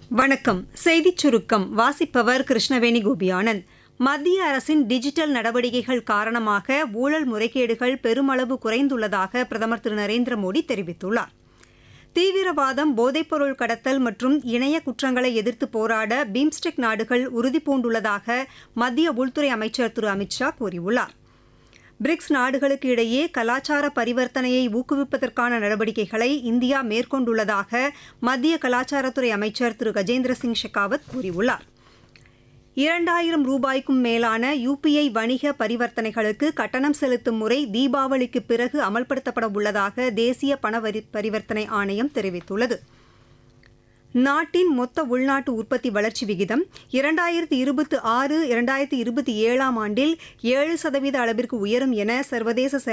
வணக்கம் செய்திச் சுருக்கம் வாசிப்பவர் கிருஷ்ணவேணி கோபியானந்த் மத்திய அரசின் டிஜிட்டல் நடவடிக்கைகள் காரணமாக ஊழல் முறைகேடுகள் பெருமளவு குறைந்துள்ளதாக பிரதமர் திரு நரேந்திர மோடி தெரிவித்துள்ளார் தீவிரவாதம் போதைப்பொருள் கடத்தல் மற்றும் இணைய குற்றங்களை எதிர்த்து போராட பிம்ஸ்டெக் நாடுகள் உறுதிபூண்டுள்ளதாக மத்திய உள்துறை அமைச்சர் திரு அமித்ஷா கூறியுள்ளார் பிரிக்ஸ் நாடுகளுக்கு இடையே கலாச்சார பரிவர்த்தனையை ஊக்குவிப்பதற்கான நடவடிக்கைகளை இந்தியா மேற்கொண்டுள்ளதாக மத்திய கலாச்சாரத்துறை அமைச்சர் திரு கஜேந்திர சிங் ஷெகாவத் கூறியுள்ளார் இரண்டாயிரம் ரூபாய்க்கும் மேலான யுபிஐ வணிக பரிவர்த்தனைகளுக்கு கட்டணம் செலுத்தும் முறை தீபாவளிக்கு பிறகு அமல்படுத்தப்பட உள்ளதாக தேசிய பண பரிவர்த்தனை ஆணையம் தெரிவித்துள்ளது நாட்டின் மொத்த உள்நாட்டு உற்பத்தி வளர்ச்சி விகிதம் இரண்டாயிரத்தி இருபத்தி ஆறு இரண்டாயிரத்தி இருபத்தி ஏழாம் ஆண்டில் ஏழு சதவீத அளவிற்கு உயரும் என சர்வதேச